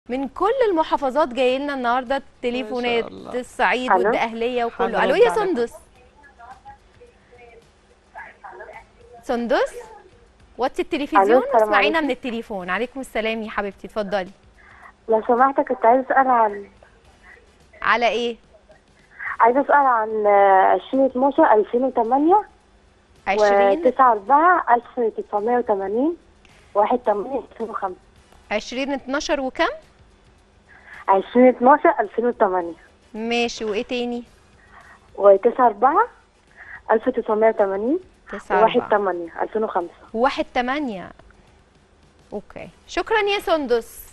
من كل المحافظات جاي لنا النهارده تليفونات الله. الصعيد ألو. والدقهليه وكله هنرد الو يا على سندس سندس وطي التلفزيون ألو، السلام واسمعينا عليكم. من التليفون عليكم السلام يا حبيبتي اتفضلي لو سمحت كنت عايزة أسأل عن على ايه عايزة أسأل عن آه، 2012 2008 20 و 9 4 1980 1 8 2005 20 12 وكم 2012 2008 ماشي وايه تاني و 9 4 1980 9 1 4 8 2005 1 8 اوكي شكرا يا سندس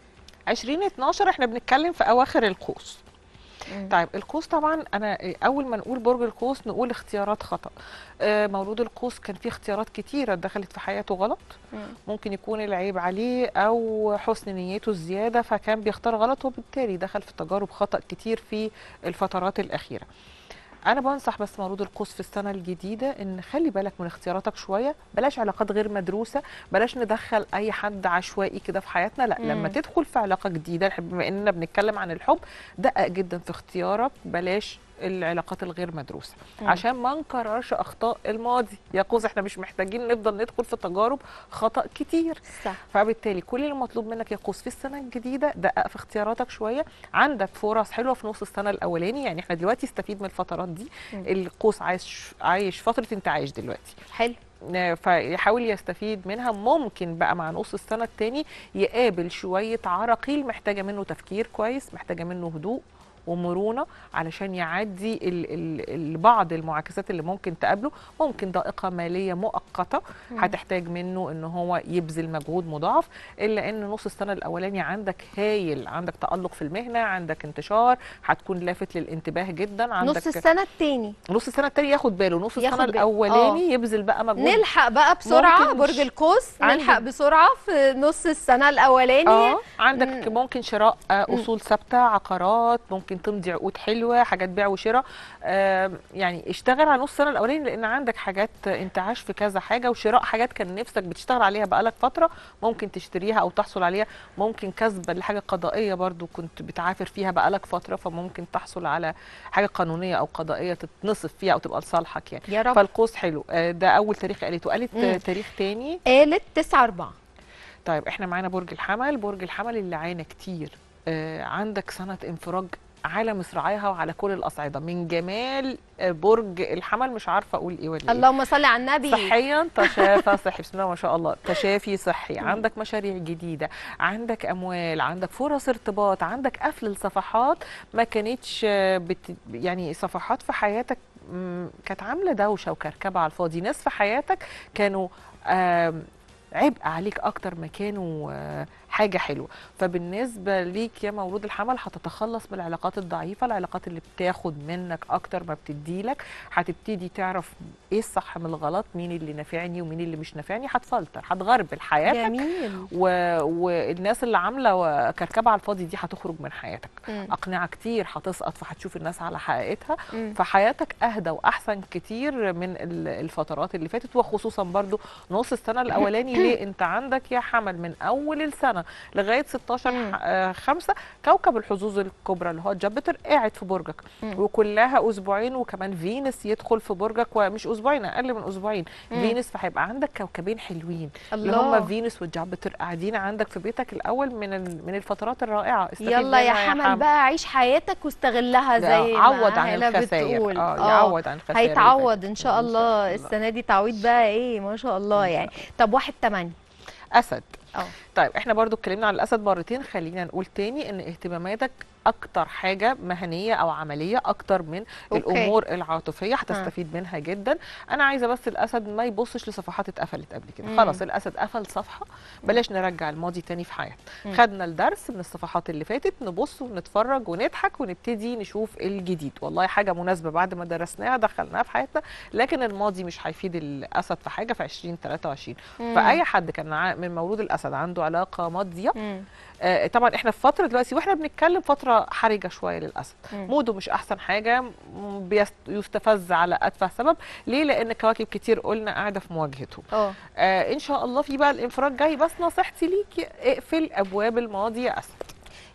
2012 احنا بنتكلم في اواخر القوس مم. طيب القوس طبعا انا اول ما نقول برج القوس نقول اختيارات خطا آه، مولود القوس كان فيه اختيارات كتيره دخلت في حياته غلط مم. ممكن يكون العيب عليه او حسن نيته الزياده فكان بيختار غلط وبالتالي دخل في تجارب خطا كتير في الفترات الاخيره انا بنصح بس مولود القوس في السنه الجديده ان خلي بالك من اختياراتك شويه بلاش علاقات غير مدروسه بلاش ندخل اي حد عشوائي كده في حياتنا لا مم. لما تدخل في علاقه جديده بما اننا بنتكلم عن الحب دقق جدا في اختيارك بلاش العلاقات الغير مدروسه مم. عشان ما نكررش اخطاء الماضي يا قوس احنا مش محتاجين نفضل ندخل في تجارب خطا كتير صح فبالتالي كل اللي مطلوب منك يا قوس في السنه الجديده دقق في اختياراتك شويه عندك فرص حلوه في نص السنه الاولاني يعني احنا دلوقتي استفيد من الفترات دي مم. القوس عايش عايش فتره انتعاش دلوقتي حلو آه، فيحاول يستفيد منها ممكن بقى مع نص السنه التاني يقابل شويه عراقيل محتاجه منه تفكير كويس محتاجه منه هدوء ومرونه علشان يعدي ال ال ال بعض المعاكسات اللي ممكن تقابله ممكن ضائقه ماليه مؤقته مم. هتحتاج منه ان هو يبذل مجهود مضاعف الا ان نص السنه الاولاني عندك هايل عندك تالق في المهنه عندك انتشار هتكون لافت للانتباه جدا عندك نص السنه التاني نص السنه التاني ياخد باله نص ياخد السنه باله. الاولاني يبذل بقى مجهود نلحق بقى بسرعه ممكن برج ش- القوس عندك- نلحق بسرعه في نص السنه الاولاني اه عندك مم. ممكن شراء آه، اصول ثابته عقارات ممكن تمضي عقود حلوه حاجات بيع وشراء آه، يعني اشتغل على نص السنه الاولاني لان عندك حاجات انتعاش في كذا حاجه وشراء حاجات كان نفسك بتشتغل عليها بقالك فتره ممكن تشتريها او تحصل عليها ممكن كسبا لحاجه قضائيه برضو كنت بتعافر فيها بقالك فتره فممكن تحصل على حاجه قانونيه او قضائيه تتنصف فيها او تبقى لصالحك يعني يا رب فالقوس حلو آه، ده اول تاريخ قالته قالت آه، مم. تاريخ تاني قالت 9 4 طيب احنا معانا برج الحمل برج الحمل اللي عانى كتير آه عندك سنة انفراج على مصراعيها وعلى كل الأصعدة من جمال آه برج الحمل مش عارفة أقول إيه ولا إيه اللهم صل على النبي صحيا تشافى صحي بسم الله ما شاء الله تشافي صحي عندك مشاريع جديدة عندك أموال عندك فرص ارتباط عندك قفل الصفحات ما كانتش آه، بت يعني صفحات في حياتك مم، كانت عاملة دوشة وكركبة على الفاضي ناس في حياتك كانوا آم، عبء عليك اكتر ما كانوا آه، حاجه حلوه فبالنسبه ليك يا مولود الحمل هتتخلص من العلاقات الضعيفه العلاقات اللي بتاخد منك اكتر ما بتديلك هتبتدي تعرف ايه الصح من الغلط مين اللي نافعني ومين اللي مش نافعني هتفلتر هتغربل حياتك جميل و... والناس اللي عامله كركبه على الفاضي دي هتخرج من حياتك مم. اقنعه كتير هتسقط فهتشوف الناس على حقيقتها مم. فحياتك اهدى واحسن كتير من ال- الفترات اللي فاتت وخصوصا برضو نص السنه الاولاني ليه انت عندك يا حمل من اول السنه لغايه 16 مم. ح- آه، خمسة كوكب الحظوظ الكبرى اللي هو جوبيتر قاعد في برجك مم. وكلها اسبوعين وكمان فينوس يدخل في برجك ومش اسبوعين اقل من اسبوعين مم. فينوس فهيبقى عندك كوكبين حلوين اللي الله هم فينوس وجوبيتر قاعدين عندك في بيتك الاول من ال- من الفترات الرائعه استفيد يلا يا منها حمل بقى عيش حياتك واستغلها زي ما عوض عن هلا الخسائر بتقول. اه يعوض عن الخسائر اللي هيتعوض فاتت. ان شاء الله السنه دي تعويض بقى ايه ما شاء الله إن شاء يعني طب واحد تمانية اسد اه طيب احنا برضو اتكلمنا عن الاسد مرتين خلينا نقول تاني ان اهتماماتك اكتر حاجه مهنيه او عمليه اكتر من أوكي. الامور العاطفيه هتستفيد منها جدا انا عايزه بس الاسد ما يبصش لصفحات اتقفلت قبل كده مم. خلاص الاسد قفل صفحه بلاش نرجع الماضي تاني في حياتنا مم. خدنا الدرس من الصفحات اللي فاتت نبص ونتفرج ونضحك ونبتدي نشوف الجديد والله حاجه مناسبه بعد ما درسناها دخلناها في حياتنا لكن الماضي مش هيفيد الاسد في حاجه في 2023 مم. فاي حد كان ع- من مولود الاسد عنده علاقه ماضيه مم. آه، طبعا احنا في فتره دلوقتي واحنا بنتكلم فتره حرجه شويه للاسد مم. موده مش احسن حاجه م- بيست- يستفز على اتفه سبب ليه لان كواكب كتير قلنا قاعده في مواجهته اه آه ان شاء الله في بقى الانفراج جاي بس نصيحتي ليك اقفل ابواب الماضي يا اسد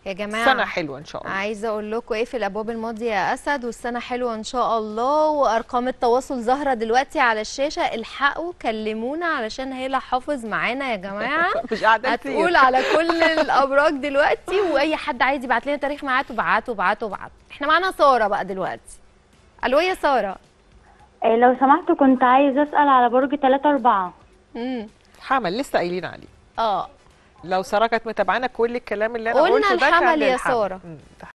يا جماعه سنه حلوه ان شاء الله عايزه اقول لكم ايه في الابواب الماضيه يا اسد والسنه حلوه ان شاء الله وارقام التواصل ظاهره دلوقتي على الشاشه الحقوا كلمونا علشان هيلا حافظ معانا يا جماعه مش قاعده هتقول على كل الابراج دلوقتي واي حد عايز يبعت لنا تاريخ ميعاده بعته بعته بعته احنا معانا ساره بقى دلوقتي الو يا ساره إيه لو سمحت كنت عايز اسال على برج 3 4 امم حمل لسه قايلين عليه اه لو ساره كانت متابعانا كل الكلام اللي انا قلنا قلته ده كان الحمل يا للحمل. سارة. مم.